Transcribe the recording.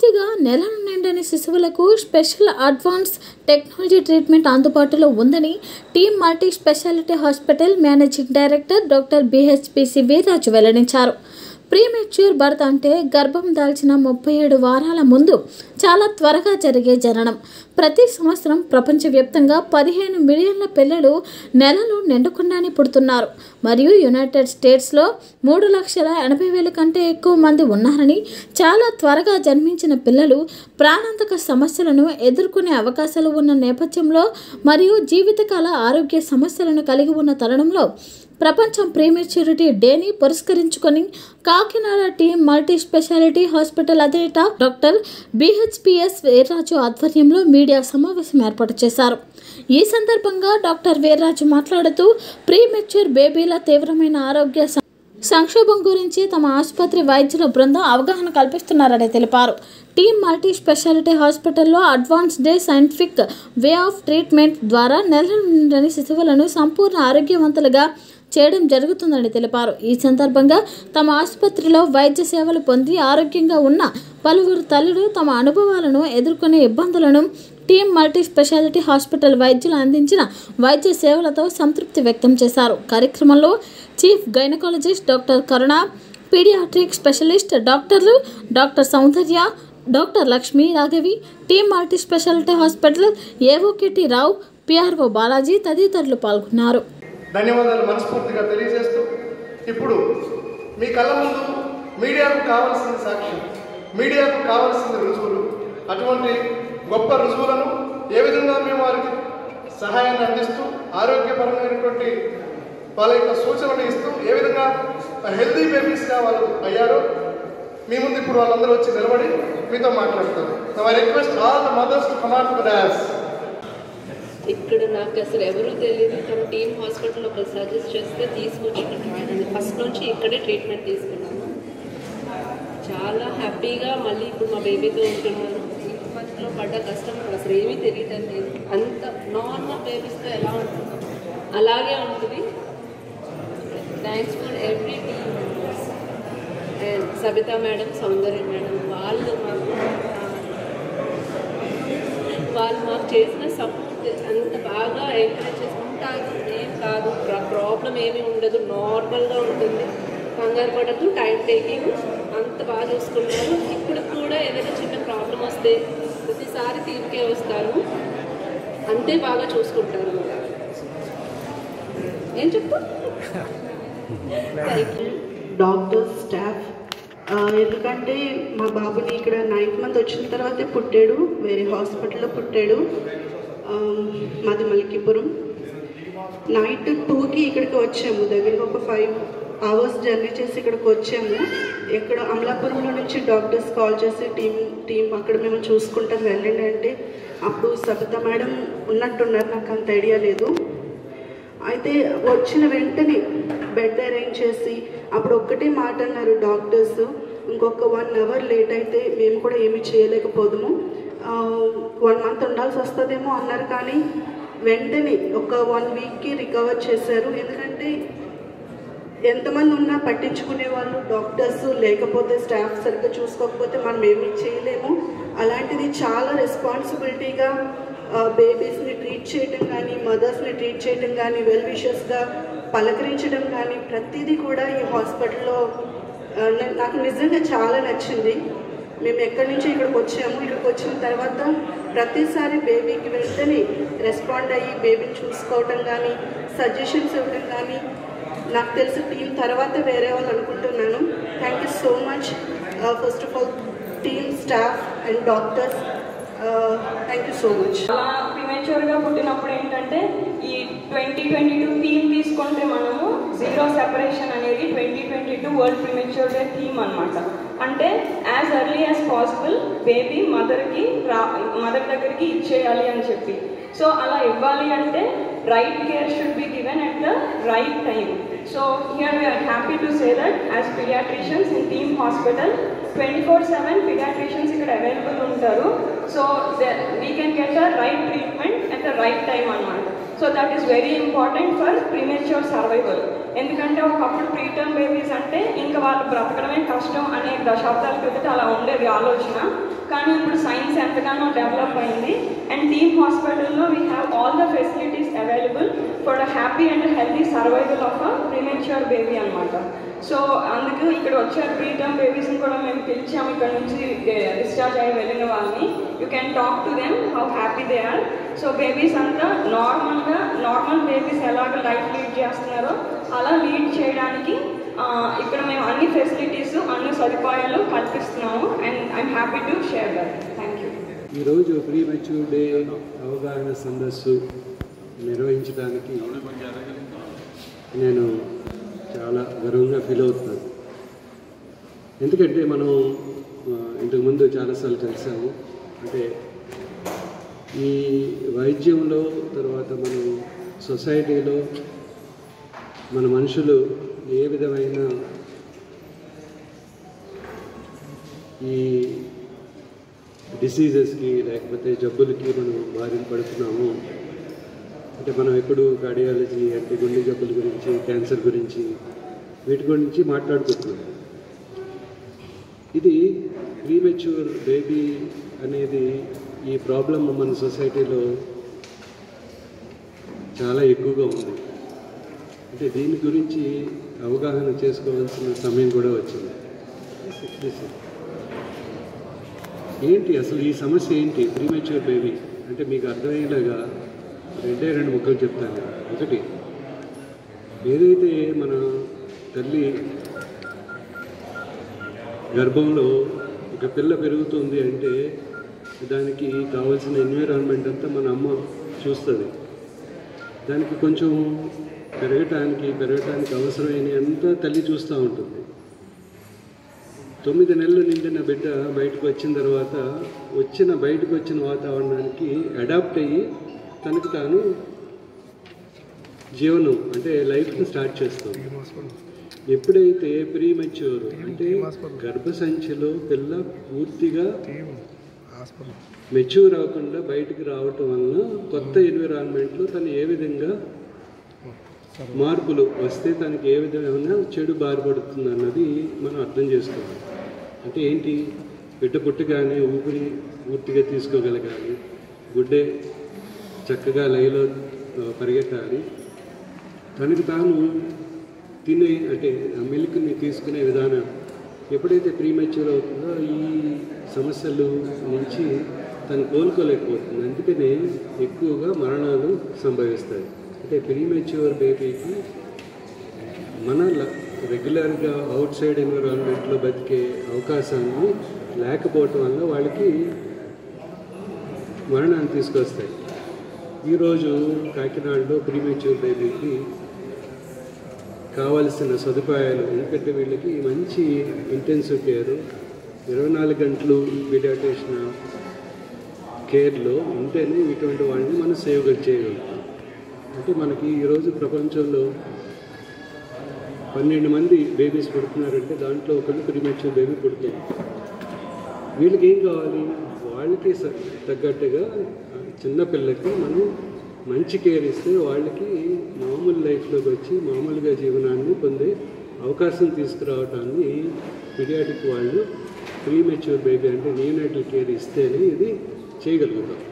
పూర్తిగా నెల నిండని శిశువులకు స్పెషల్ అడ్వాన్స్ టెక్నాలజీ ట్రీట్మెంట్ అందుబాటులో ఉందని team multi speciality hospital managing director doctor BHPC Veeraju వెల్లడించారు ప్రీమెచ్యూర్ బర్త్ అంటే గర్భం దాల్చిన ముప్పై ఏడు వారాల ముందు చాలా త్వరగా జరిగే జననం ప్రతి సంవత్సరం ప్రపంచవ్యాప్తంగా పదిహేను మిలియన్ల పిల్లలు నెలలు నిండకుండానే పుడుతున్నారు మరియు యునైటెడ్ స్టేట్స్లో మూడు లక్షల ఎనభై వేల కంటే ఎక్కువ మంది ఉన్నారని చాలా త్వరగా జన్మించిన పిల్లలు ప్రాణాంతక సమస్యలను ఎదుర్కొనే అవకాశాలు ఉన్న నేపథ్యంలో మరియు జీవితకాల ఆరోగ్య సమస్యలను కలిగి ఉన్న తరుణంలో ప్రపంచం ప్రీమెచ్యూరిటీ డేని పురస్కరించుకొని Kakinada team multi speciality hospital అధినేత డాక్టర్ బిహెచ్పిఎస్ వీర్రాజు ఆధ్వర్యంలో మీడియా సమావేశం ఏర్పాటు చేశారు ఈ సందర్భంగా డాక్టర్ వీర్రాజు మాట్లాడుతూ ప్రీమెచ్యూర్ బేబీల తీవ్రమైన ఆరోగ్య స- సంక్షోభం గురించి తమ ఆసుపత్రి వైద్యుల బృందం అవగాహన కల్పిస్తున్నారని తెలిపారు టీమ్ మల్టీ స్పెషాలిటీ హాస్పిటల్లో advanced scientific way of treatment ద్వారా నెల నిండని శిశువులను సంపూర్ణ ఆరోగ్యవంతులుగా చేయడం జరుగుతుందని తెలిపారు ఈ సందర్భంగా తమ ఆసుపత్రిలో వైద్య సేవలు పొంది ఆరోగ్యంగా ఉన్న పలువురు తల్లులు తమ అనుభవాలను ఎదుర్కొనే ఇబ్బందులను టీమ్ మల్టీ స్పెషాలిటీ హాస్పిటల్ వైద్యులు అందించిన వైద్య సేవలతో సంతృప్తి వ్యక్తం చేశారు కార్యక్రమంలో chief gynaecologist doctor Karuna paediatric specialist డాక్టర్లు doctor Soundarya doctor Lakshmi Raghavi team multi speciality hospital AOKT Rao PRO Balaji తదితరులు పాల్గొన్నారు ధన్యవాదాలు మనస్ఫూర్తిగా తెలియజేస్తూ ఇప్పుడు మీ కళ్ళ ముందు మీడియాకు కావాల్సిన సాక్ష్యం మీడియాకు కావాల్సిన రుజువులు అటువంటి గొప్ప రుజువులను ఏ విధంగా మేము వారికి సహాయాన్ని అందిస్తూ ఆరోగ్యపరమైనటువంటి వాళ్ళ యొక్క సూచనలు ఇస్తూ ఏ విధంగా హెల్తీ బేబీస్గా వాళ్ళు అయ్యారో మీ ముందు ఇప్పుడు వాళ్ళందరూ వచ్చి నిలబడి మీతో మాట్లాడతారు I request all the mothers to command to dance ఇక్కడ నాకు అసలు ఎవరూ తెలియదు తన టీమ్ హాస్పిటల్ ఒక సజెస్ట్ చేస్తే తీసుకొచ్చిన ఫస్ట్ నుంచి ఇక్కడే ట్రీట్మెంట్ తీసుకున్నాను చాలా హ్యాపీగా మళ్ళీ ఇప్పుడు మా బేబీతో ఉంటున్నాను సిక్స్ మంత్స్లో పడ్డ కష్టం నాకు అసలు ఏమీ తెలియటం లేదు అంత నార్మల్ బేబీస్తో ఎలా ఉంటుందో అలాగే ఉంటుంది thanks for every team members and Sabitha madam Soundarya madam వాళ్ళు మాకు వాళ్ళు మాకు చేసిన సపోర్ట్ అంత బాగా ఎంకరేజ్ చేసుకుంటారు ఏం కాదు ప్రాబ్లం ఏమీ ఉండదు నార్మల్గా ఉంటుంది కంగారు పడద్దు టైం టేకింగ్ అంత బాగా చూసుకుంటారు ఇప్పుడు కూడా ఏదైనా చిన్న ప్రాబ్లం వస్తే ప్రతిసారి తీరికే వస్తారు అంతే బాగా చూసుకుంటారు ఏం చెప్పు థ్యాంక్ యూ డాక్టర్స్ స్టాఫ్ ఆ, ఎందుకంటే మా బాబుని ఇక్కడ నైన్త్ మంత్ వచ్చిన తర్వాతే పుట్టాడు వేరే హాస్పిటల్లో పుట్టాడు ఆ, మాది మలికిపురం నైట్ టూకి ఇక్కడికి వచ్చాము దగ్గరికి ఒక ఫైవ్ అవర్స్ జర్నీ చేసి ఇక్కడికి వచ్చాము ఇక్కడ అమలాపురంలో నుంచి డాక్టర్స్ కాల్ చేసి టీం టీం అక్కడ మేము చూసుకుంటాం వెళ్ళండి అంటే అప్పుడు సబిత మేడం ఉన్నట్టున్నారు నాకు అంత ఐడియా లేదు అయితే వచ్చిన వెంటనే బెడ్ అరేంజ్ చేసి అప్పుడు ఒక్కటే మాట అన్నారు డాక్టర్స్ ఇంకొక వన్ అవర్ లేట్ అయితే మేము కూడా ఏమీ చేయలేకపోదుము వన్ మంత్ ఉండాల్సి వస్తుందేమో అన్నారు కానీ వెంటనే ఒక వన్ వీక్కి రికవర్ చేశారు ఎందుకంటే ఎంతమంది ఉన్నా పట్టించుకునే వాళ్ళు డాక్టర్స్ లేకపోతే స్టాఫ్ సరిగ్గా చూసుకోకపోతే మనం ఏమీ చేయలేము అలాంటిది చాలా రెస్పాన్సిబిలిటీగా బేబీస్ని ట్రీట్ చేయడం కానీ మదర్స్ని ట్రీట్ చేయడం కానీ వెల్ విషెస్గా పలకరించడం కానీ ప్రతిదీ కూడా ఈ హాస్పిటల్లో ఆ, నా- నాకు నిజంగా చాలా నచ్చింది మేము ఎక్కడి నుంచి ఇక్కడికి వచ్చాము ఇక్కడికి వచ్చిన తర్వాత ప్రతిసారి బేబీకి వెంటనే రెస్పాండ్ అయ్యి బేబీని చూసుకోవటం కానీ సజెషన్స్ ఇవ్వడం కానీ నాకు తెలిసి టీం తర్వాత వేరే వాళ్ళు అనుకుంటున్నాను thank you so much first of all team staff and doctors thank you so much అలా ప్రిమేచ్యూర్గా పుట్టినప్పుడు ఏంటంటే ఈ ట్వంటీ ట్వంటీ టూ థీమ్ తీసుకుంటే మనము జీరో సెపరేషన్ అనేది twenty twenty two world premature day theme అనమాట అంటే as early as possible baby మదర్కి రా మదర్ దగ్గరికి ఇచ్చేయాలి అని చెప్పి సో అలా ఇవ్వాలి అంటే right care should be given at the right time so here we're happy to say that as paediatricians in team hospital twenty four seven paediatricians ఇక్కడ అవైలబుల్ ఉంటారు so we can get a right treatment at the right time అనమాట so that is very important for premature survival ఎందుకంటే ఒకప్పుడు preterm babies అంటే ఇంకా వాళ్ళు బ్రతకడమే కష్టం అనే దశాబ్దాల క్రితం అలా ఉండేది ఆలోచన కానీ ఇప్పుడు సైన్స్ ఎంతగానో డెవలప్ అయింది అండ్ టీమ్ హాస్పిటల్లో we have all the facilities available for a happy and healthy survival of a premature baby అనమాట సో అందుకు ఇక్కడ వచ్చే ప్రీటర్మ్ బేబీస్ని కూడా మేము పిలిచాము ఇక్కడ నుంచి డిశ్చార్జ్ అయ్యి వెళ్ళిన వాళ్ళని you can talk to them how happy they are so babies అంతా నార్మల్గా నార్మల్ బేబీస్ ఎలాగ లైఫ్ లీడ్ చేస్తున్నారో అలా లీడ్ చేయడానికి ఆ, ఇక్కడ మేము అన్ని ఫెసిలిటీస్ అన్ని సదుపాయాలు కల్పిస్తున్నాము and I'm happy to share that thank you ఈరోజు ప్రీ మెచ్యూర్ డే అవగాహన సదస్సు నిర్వహించడానికి నేను చాలా గర్వంగా ఫీల్ అవుతున్నాను ఎందుకంటే మనం ఆ, ఇంతకుముందు చాలాసార్లు కలిసాము అంటే ఈ వైద్యంలో తర్వాత మనం సొసైటీలో మన మనుషులు ఏ విధమైన ఈ డిసీజెస్కి లేకపోతే జబ్బులకి మనం బారిన పడుతున్నాము అంటే మనం ఎప్పుడు కార్డియాలజీ అంటే గుండె జబ్బుల గురించి క్యాన్సర్ గురించి వీటి గురించి మాట్లాడుకుంటున్నాం ఇది ప్రీమెచ్యూర్ బేబీ అనేది ఈ ప్రాబ్లం మన సొసైటీలో చాలా ఎక్కువగా ఉంది అంటే దీని గురించి అవగాహన చేసుకోవాల్సిన సమయం కూడా వచ్చింది ఏంటి అసలు ఈ సమస్య ఏంటి ప్రీమెచ్యూర్ బేబీ అంటే మీకు అర్థమయ్యేలాగా రెండే రెండు ముక్కలు చెప్తాను ఒకటి ఏదైతే మన తల్లి గర్భంలో ఒక పిల్ల పెరుగుతుంది అంటే దానికి కావాల్సిన ఎన్విరాన్మెంట్ అంతా మన అమ్మ చూస్తుంది దానికి కొంచెం పెరగటానికి పెరగటానికి అవసరమైన అంతా తల్లి చూస్తూ ఉంటుంది తొమ్మిది నెలలు నిండిన బిడ్డ బయటకు వచ్చిన తర్వాత వచ్చిన బయటకు వచ్చిన వాతావరణానికి అడాప్ట్ అయ్యి తనకు తాను జీవనం అంటే లైఫ్ని స్టార్ట్ చేస్తుంది ఎప్పుడైతే ప్రీ మెచ్యూర్ అంటే గర్భసంచిలో పిల్ల పూర్తిగా మెచ్యూర్ అవ్వకుండా బయటికి రావటం వలన కొత్త ఎన్విరాన్మెంట్లో తను ఏ విధంగా మార్పులు వస్తే తనకి ఏ విధమైన చెడు బారిపడుతుంది అన్నది మనం అర్థం చేసుకోవాలి అంటే ఏంటి బిడ్డ పుట్టగానే ఊపిరి పూర్తిగా తీసుకోగలగాలి గుడ్డే చక్కగా లైలో ఆ, పరిగెట్టాలి తనకు తాను తినే అంటే ఆ మిల్క్ని తీసుకునే విధానం ఎప్పుడైతే ప్రీమెచ్యూర్ అవుతుందో ఈ సమస్యలు నుంచి తను కోలుకోలేకపోతుంది అందుకనే ఎక్కువగా మరణాలు సంభవిస్తాయి అంటే ప్రీమెచ్యూర్ బేబీకి మన ల- రెగ్యులర్గా అవుట్ సైడ్ ఎన్విరాన్మెంట్లో బతికే అవకాశాన్ని లేకపోవటం వల్ల వాళ్ళకి మరణాన్ని తీసుకొస్తాయి ఈరోజు కాకినాడలో ప్రీమెచ్యూర్ బేబీకి కావలసిన సదుపాయాలు ఎందుకంటే వీళ్ళకి మంచి ఇంటెన్సివ్ కేర్ ఇరవై నాలుగు గంటలు పీడియాట్రిషన్ కేర్లో ఉంటేనే ఇటువంటి వాళ్ళని మనం సేవ్ చేయగలుగుతాం అంటే మనకి ఈరోజు ప్రపంచంలో పన్నెండు మంది బేబీస్ పుడుతున్నారంటే దాంట్లో ఒకళ్ళు ప్రీమెచ్యూర్ బేబీ పుడుతుంది వీళ్ళకి ఏం కావాలి వాళ్ళకి స- తగ్గట్టుగా చిన్న పిల్లకి మనం మంచి కేర్ ఇస్తే వాళ్ళకి మామూలు లైఫ్లోకి వచ్చి మామూలుగా జీవనాన్ని పొందే అవకాశం తీసుకురావటాన్ని పిడియాటిక్ వాళ్ళు ప్రీమెచ్యూర్ బేబీ అంటే నియోనాటల్ కేర్ ఇస్తేనే ఇది చేయగలుగుతాం